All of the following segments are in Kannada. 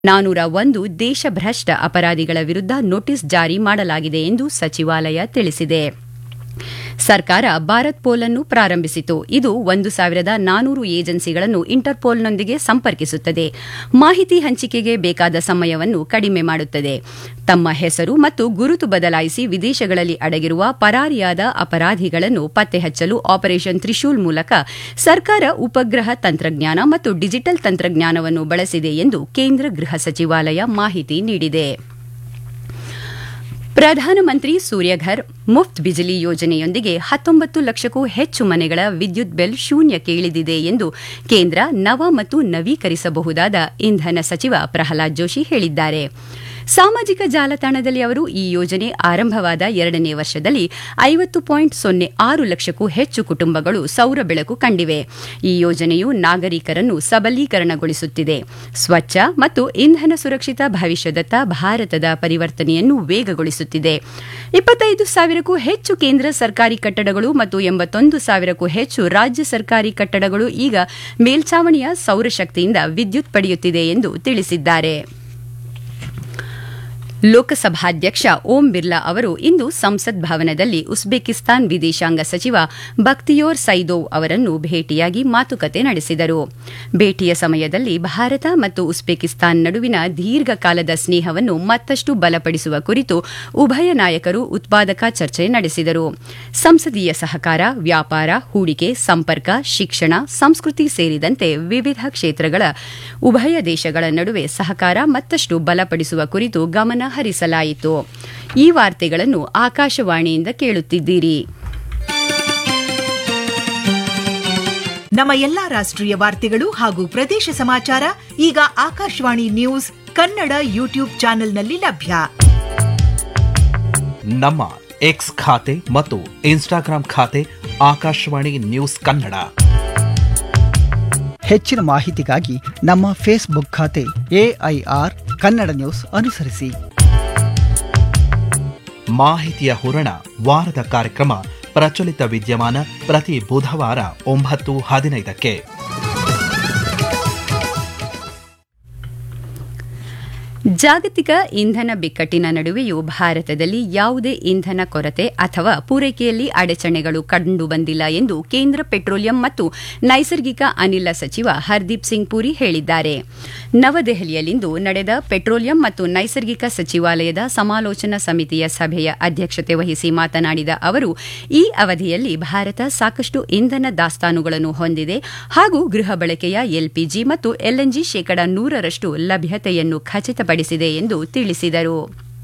ನಾನೂರ ಒಂದು ದೇಶಭ್ರಷ್ಟ ಅಪರಾಧಿಗಳ ವಿರುದ್ಧ ನೋಟಿಸ್ ಜಾರಿ ಮಾಡಲಾಗಿದೆ ಎಂದು ಸಚಿವಾಲಯ ತಿಳಿಸಿದೆ ಸರ್ಕಾರ ಭಾರತ್ ಪೋಲ್ ಅನ್ನು ಪ್ರಾರಂಭಿಸಿತು ಇದು ಒಂದು ಸಾವಿರದ ನಾನೂರು ಏಜೆನ್ಸಿಗಳನ್ನು ಇಂಟರ್ಪೋಲ್ನೊಂದಿಗೆ ಸಂಪರ್ಕಿಸುತ್ತದೆ ಮಾಹಿತಿ ಹಂಚಿಕೆಗೆ ಬೇಕಾದ ಸಮಯವನ್ನು ಕಡಿಮೆ ಮಾಡುತ್ತದೆ ತಮ್ಮ ಹೆಸರು ಮತ್ತು ಗುರುತು ಬದಲಾಯಿಸಿ ವಿದೇಶಗಳಲ್ಲಿ ಅಡಗಿರುವ ಪರಾರಿಯಾದ ಅಪರಾಧಿಗಳನ್ನು ಪತ್ತೆಹಚ್ಚಲು ಆಪರೇಷನ್ ತ್ರಿಶೂಲ್ ಮೂಲಕ ಸರ್ಕಾರ ಉಪಗ್ರಹ ತಂತ್ರಜ್ಞಾನ ಮತ್ತು ಡಿಜಿಟಲ್ ತಂತ್ರಜ್ಞಾನವನ್ನು ಬಳಸಿದೆ ಎಂದು ಕೇಂದ್ರ ಗೃಹ ಸಚಿವಾಲಯ ಮಾಹಿತಿ ನೀಡಿದೆ ಪ್ರಧಾನಮಂತ್ರಿ ಸೂರ್ಯಘರ್ ಮುಫ್ತ್ ಬಿಜಿಲಿ ಯೋಜನೆಯೊಂದಿಗೆ ಹತ್ತೊಂಬತ್ತು ಲಕ್ಷಕ್ಕೂ ಹೆಚ್ಚು ಮನೆಗಳ ವಿದ್ಯುತ್ ಬಿಲ್ ಶೂನ್ಯಕ್ಕೆ ಇಳಿದಿದೆ ಎಂದು ಕೇಂದ್ರ ನವ ಮತ್ತು ನವೀಕರಿಸಬಹುದಾದ ಇಂಧನ ಸಚಿವ ಪ್ರಹ್ಲಾದ್ ಜೋಶಿ ಹೇಳಿದ್ದಾರೆ ಸಾಮಾಜಿಕ ಜಾಲತಾಣದಲ್ಲಿ ಅವರು ಈ ಯೋಜನೆ ಆರಂಭವಾದ ಎರಡನೇ ವರ್ಷದಲ್ಲಿ ಐವತ್ತು ಪಾಯಿಂಟ್ ಸೊನ್ನೆ ಆರು ಲಕ್ಷಕ್ಕೂ ಹೆಚ್ಚು ಕುಟುಂಬಗಳು ಸೌರ ಬೆಳಕು ಕಂಡಿವೆ ಈ ಯೋಜನೆಯು ನಾಗರಿಕರನ್ನು ಸಬಲೀಕರಣಗೊಳಿಸುತ್ತಿದೆ ಸ್ವಚ್ಛ ಮತ್ತು ಇಂಧನ ಸುರಕ್ಷಿತ ಭವಿಷ್ಯದತ್ತ ಭಾರತದ ಪರಿವರ್ತನೆಯನ್ನು ವೇಗಗೊಳಿಸುತ್ತಿದೆ ಇಪ್ಪತ್ತೈದು ಸಾವಿರಕ್ಕೂ ಹೆಚ್ಚು ಕೇಂದ್ರ ಸರ್ಕಾರಿ ಕಟ್ಟಡಗಳು ಮತ್ತು ಎಂಬತ್ತೊಂದು ಸಾವಿರಕ್ಕೂ ಹೆಚ್ಚು ರಾಜ್ಯ ಸರ್ಕಾರಿ ಕಟ್ಟಡಗಳು ಈಗ ಮೇಲ್ಛಾವಣಿಯ ಸೌರಶಕ್ತಿಯಿಂದ ವಿದ್ಯುತ್ ಪಡೆಯುತ್ತಿದೆ ಎಂದು ತಿಳಿಸಿದ್ದಾರೆ ಲೋಕಸಭಾಧ್ಯಕ್ಷ ಓಂ ಬಿರ್ಲಾ ಅವರು ಇಂದು ಸಂಸತ್ ಭವನದಲ್ಲಿ ಉಜ್ಬೇಕಿಸ್ತಾನ್ ವಿದೇಶಾಂಗ ಸಚಿವ ಬಕ್ತಿಯೋರ್ ಸೈದೋವ್ ಅವರನ್ನು ಭೇಟಿಯಾಗಿ ಮಾತುಕತೆ ನಡೆಸಿದರು ಭೇಟಿಯ ಸಮಯದಲ್ಲಿ ಭಾರತ ಮತ್ತು ಉಜ್ಬೇಕಿಸ್ತಾನ್ ನಡುವಿನ ದೀರ್ಘಕಾಲದ ಸ್ನೇಹವನ್ನು ಮತ್ತಷ್ಟು ಬಲಪಡಿಸುವ ಕುರಿತು ಉಭಯ ನಾಯಕರು ಉತ್ಪಾದಕ ಚರ್ಚೆ ನಡೆಸಿದರು ಸಂಸದೀಯ ಸಹಕಾರ ವ್ಯಾಪಾರ ಹೂಡಿಕೆ ಸಂಪರ್ಕ ಶಿಕ್ಷಣ ಸಂಸ್ಕೃತಿ ಸೇರಿದಂತೆ ವಿವಿಧ ಕ್ಷೇತ್ರಗಳ ಉಭಯ ದೇಶಗಳ ನಡುವೆ ಸಹಕಾರ ಮತ್ತಷ್ಟು ಬಲಪಡಿಸುವ ಕುರಿತು ಗಮನ ಹರಿಸಲಾಯಿತು ಈ ವಾರ್ತೆಗಳನ್ನು ಆಕಾಶವಾಣಿಯಿಂದ ಕೇಳುತ್ತಿದ್ದೀರಿ ನಮ್ಮ ಎಲ್ಲಾ ರಾಷ್ಟ್ರೀಯ ವಾರ್ತೆಗಳು ಹಾಗೂ ಪ್ರದೇಶ ಸಮಾಚಾರ ಈಗ ಆಕಾಶವಾಣಿ ನ್ಯೂಸ್ ಕನ್ನಡ ಯೂಟ್ಯೂಬ್ ಚಾನೆಲ್ನಲ್ಲಿ ಲಭ್ಯ ನಮ್ಮ ಎಕ್ಸ್ ಖಾತೆ ಮತ್ತು ಇನ್ಸ್ಟಾಗ್ರಾಂ ಖಾತೆ ಆಕಾಶವಾಣಿ ನ್ಯೂಸ್ ಕನ್ನಡ ಹೆಚ್ಚಿನ ಮಾಹಿತಿಗಾಗಿ ನಮ್ಮ ಫೇಸ್ಬುಕ್ ಖಾತೆ ಎಐಆರ್ ಕನ್ನಡ ನ್ಯೂಸ್ ಅನುಸರಿಸಿ ಮಾಹಿತಿಯ ಹೂರಣ ವಾರದ ಕಾರ್ಯಕ್ರಮ ಪ್ರಚಲಿತ ವಿದ್ಯಮಾನ ಪ್ರತಿ ಬುಧವಾರ ಒಂಬತ್ತು ಹದಿನೈದಕ್ಕೆ ಜಾಗತಿಕ ಇಂಧನ ಬಿಕ್ಕಟ್ಟಿನ ನಡುವೆಯೂ ಭಾರತದಲ್ಲಿ ಯಾವುದೇ ಇಂಧನ ಕೊರತೆ ಅಥವಾ ಪೂರೈಕೆಯಲ್ಲಿ ಅಡಚಣೆಗಳು ಕಂಡುಬಂದಿಲ್ಲ ಎಂದು ಕೇಂದ್ರ ಪೆಟ್ರೋಲಿಯಂ ಮತ್ತು ನೈಸರ್ಗಿಕ ಅನಿಲ ಸಚಿವ ಹರ್ದೀಪ್ ಸಿಂಗ್ ಪುರಿ ಹೇಳಿದ್ದಾರೆ ನವದೆಹಲಿಯಲ್ಲಿಂದು ನಡೆದ ಪೆಟ್ರೋಲಿಯಂ ಮತ್ತು ನೈಸರ್ಗಿಕ ಸಚಿವಾಲಯದ ಸಮಾಲೋಚನಾ ಸಮಿತಿಯ ಸಭೆಯ ಅಧ್ಯಕ್ಷತೆ ವಹಿಸಿ ಮಾತನಾಡಿದ ಅವರು ಈ ಅವಧಿಯಲ್ಲಿ ಭಾರತ ಸಾಕಷ್ಟು ಇಂಧನ ದಾಸ್ತಾನುಗಳನ್ನು ಹೊಂದಿದೆ ಹಾಗೂ ಗೃಹ ಬಳಕೆಯ ಎಲ್ಪಿಜಿ ಮತ್ತು ಎಲ್ಎನ್ಜಿ ಶೇಕಡಾ ನೂರರಷ್ಟು ಲಭ್ಯತೆಯನ್ನು ಖಚಿತಪಡಿಸಿದೆ ಎಂದು ತಿಳಿಸಿದರು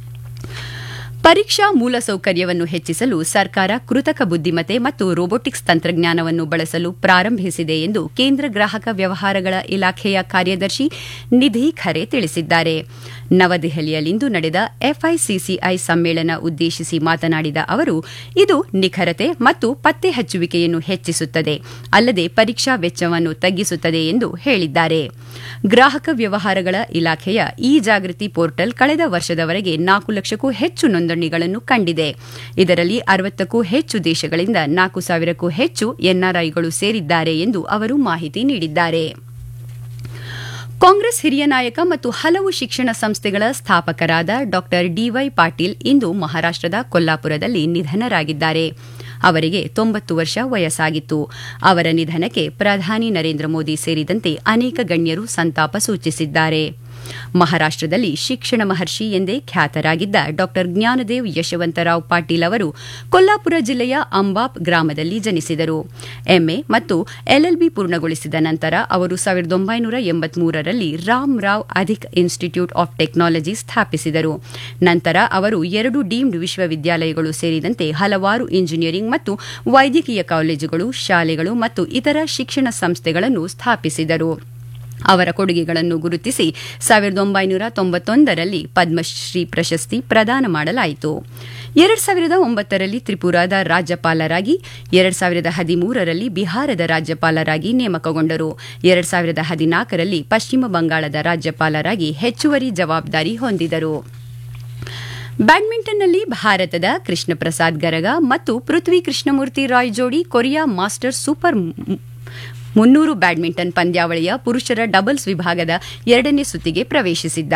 ಪರೀಕ್ಷಾ ಮೂಲಸೌಕರ್ಯವನ್ನು ಹೆಚ್ಚಿಸಲು ಸರ್ಕಾರ ಕೃತಕ ಬುದ್ದಿಮತ್ತೆ ಮತ್ತು ರೋಬೋಟಿಕ್ಸ್ ತಂತ್ರಜ್ಞಾನವನ್ನು ಬಳಸಲು ಪ್ರಾರಂಭಿಸಿದೆ ಎಂದು ಕೇಂದ್ರ ಗ್ರಾಹಕ ವ್ಯವಹಾರಗಳ ಇಲಾಖೆಯ ಕಾರ್ಯದರ್ಶಿ ನಿಧಿ ಖರೆ ತಿಳಿಸಿದ್ದಾರೆ ನವದೆಹಲಿಯಲ್ಲಿಂದು ನಡೆದ ಎಫ್ಐಸಿಸಿಐ ಸಮ್ಮೇಳನ ಉದ್ದೇಶಿಸಿ ಮಾತನಾಡಿದ ಅವರು ಇದು ನಿಖರತೆ ಮತ್ತು ಪತ್ತೆ ಹಚ್ಚುವಿಕೆಯನ್ನು ಹೆಚ್ಚಿಸುತ್ತದೆ ಅಲ್ಲದೆ ಪರೀಕ್ಷಾ ವೆಚ್ಚವನ್ನು ತಗ್ಗಿಸುತ್ತದೆ ಎಂದು ಹೇಳಿದ್ದಾರೆ ಗ್ರಾಹಕ ವ್ಯವಹಾರಗಳ ಇಲಾಖೆಯ ಇ ಜಾಗೃತಿ ಪೋರ್ಟಲ್ ಕಳೆದ ವರ್ಷದವರೆಗೆ ನಾಲ್ಕು ಲಕ್ಷಕ್ಕೂ ಹೆಚ್ಚು ನೋಂದಣಿಗಳನ್ನು ಕಂಡಿದೆ ಇದರಲ್ಲಿ ಅರವತ್ತಕ್ಕೂ ಹೆಚ್ಚು ದೇಶಗಳಿಂದ ನಾಲ್ಕು ಸಾವಿರಕ್ಕೂ ಹೆಚ್ಚು ಎನ್ಆರ್ಐಗಳು ಸೇರಿದ್ದಾರೆ ಎಂದು ಅವರು ಮಾಹಿತಿ ನೀಡಿದ್ದಾರೆ ಕಾಂಗ್ರೆಸ್ ಹಿರಿಯ ನಾಯಕ ಮತ್ತು ಹಲವು ಶಿಕ್ಷಣ ಸಂಸ್ಥೆಗಳ ಸ್ಥಾಪಕರಾದ ಡಾ ಡಿವೈ ಪಾಟೀಲ್ ಇಂದು ಮಹಾರಾಷ್ಟದ ಕೊಲ್ಲಾಪುರದಲ್ಲಿ ನಿಧನರಾಗಿದ್ದಾರೆ ಅವರಿಗೆ ತೊಂಬತ್ತು ವರ್ಷ ವಯಸ್ಸಾಗಿತ್ತು ಅವರ ನಿಧನಕ್ಕೆ ಪ್ರಧಾನಿ ನರೇಂದ್ರ ಮೋದಿ ಸೇರಿದಂತೆ ಅನೇಕ ಗಣ್ಯರು ಸಂತಾಪ ಸೂಚಿಸಿದ್ದಾರೆ ಮಹಾರಾಷ್ಟದಲ್ಲಿ ಶಿಕ್ಷಣ ಮಹರ್ಷಿ ಎಂದೇ ಖ್ಯಾತರಾಗಿದ್ದ ಡಾ ಜ್ಞಾನದೇವ್ ಯಶವಂತರಾವ್ ಪಾಟೀಲ್ ಅವರು ಕೊಲ್ಲಾಪುರ ಜಿಲ್ಲೆಯ ಅಂಬಾಪ್ ಗ್ರಾಮದಲ್ಲಿ ಜನಿಸಿದರು ಎಂಎ ಮತ್ತು ಎಲ್ಎಲ್ಬಿ ಪೂರ್ಣಗೊಳಿಸಿದ ನಂತರ ಅವರು ಸಾವಿರದ ಒಂಬೈನೂರ ಎಂಬತ್ಮೂರರಲ್ಲಿ Ram Rao Adik institute of technology ಸ್ಥಾಪಿಸಿದರು ನಂತರ ಅವರು ಎರಡು ಡೀಮ್ಡ್ ವಿಶ್ವವಿದ್ಯಾಲಯಗಳು ಸೇರಿದಂತೆ ಹಲವಾರು ಇಂಜಿನಿಯರಿಂಗ್ ಮತ್ತು ವೈದ್ಯಕೀಯ ಕಾಲೇಜುಗಳು ಶಾಲೆಗಳು ಮತ್ತು ಇತರ ಶಿಕ್ಷಣ ಸಂಸ್ಥೆಗಳನ್ನು ಸ್ಥಾಪಿಸಿದರು ಅವರ ಕೊಡುಗೆಗಳನ್ನು ಗುರುತಿಸಿ ಸಾವಿರದ ಒಂಬೈನೂರ ತೊಂಬತ್ತೊಂದರಲ್ಲಿ ಪದ್ಮಶ್ರೀ ಪ್ರಶಸ್ತಿ ಪ್ರದಾನ ಮಾಡಲಾಯಿತು ಎರಡ್ ಸಾವಿರದ ಒಂಬತ್ತರಲ್ಲಿ ತ್ರಿಪುರಾದ ರಾಜ್ಯಪಾಲರಾಗಿ ಎರಡ್ ಸಾವಿರದ ಹದಿಮೂರರಲ್ಲಿ ಬಿಹಾರದ ರಾಜ್ಯಪಾಲರಾಗಿ ನೇಮಕಗೊಂಡರು ಎರಡ್ ಸಾವಿರದ ಹದಿನಾಲ್ಕರಲ್ಲಿ ಪಶ್ಚಿಮ ಬಂಗಾಳದ ರಾಜ್ಯಪಾಲರಾಗಿ ಹೆಚ್ಚುವರಿ ಜವಾಬ್ದಾರಿ ಹೊಂದಿದರು ಬ್ಯಾಡ್ಮಿಂಟನ್ನಲ್ಲಿ ಭಾರತದ ಕೃಷ್ಣ ಪ್ರಸಾದ್ ಗರಗ ಮತ್ತು ಪೃಥ್ವಿ ಕೃಷ್ಣಮೂರ್ತಿ ರಾಯ್ ಜೋಡಿ ಕೊರಿಯಾ ಮಾಸ್ಟರ್ ಸೂಪರ್ ಮುನ್ನೂರು ಬ್ಯಾಡ್ಮಿಂಟನ್ ಪಂದ್ಯಾವಳಿಯ ಪುರುಷರ ಡಬಲ್ಸ್ ವಿಭಾಗದ ಎರಡನೇ ಸುತ್ತಿಗೆ ಪ್ರವೇಶಿಸಿದ್ದಾರೆ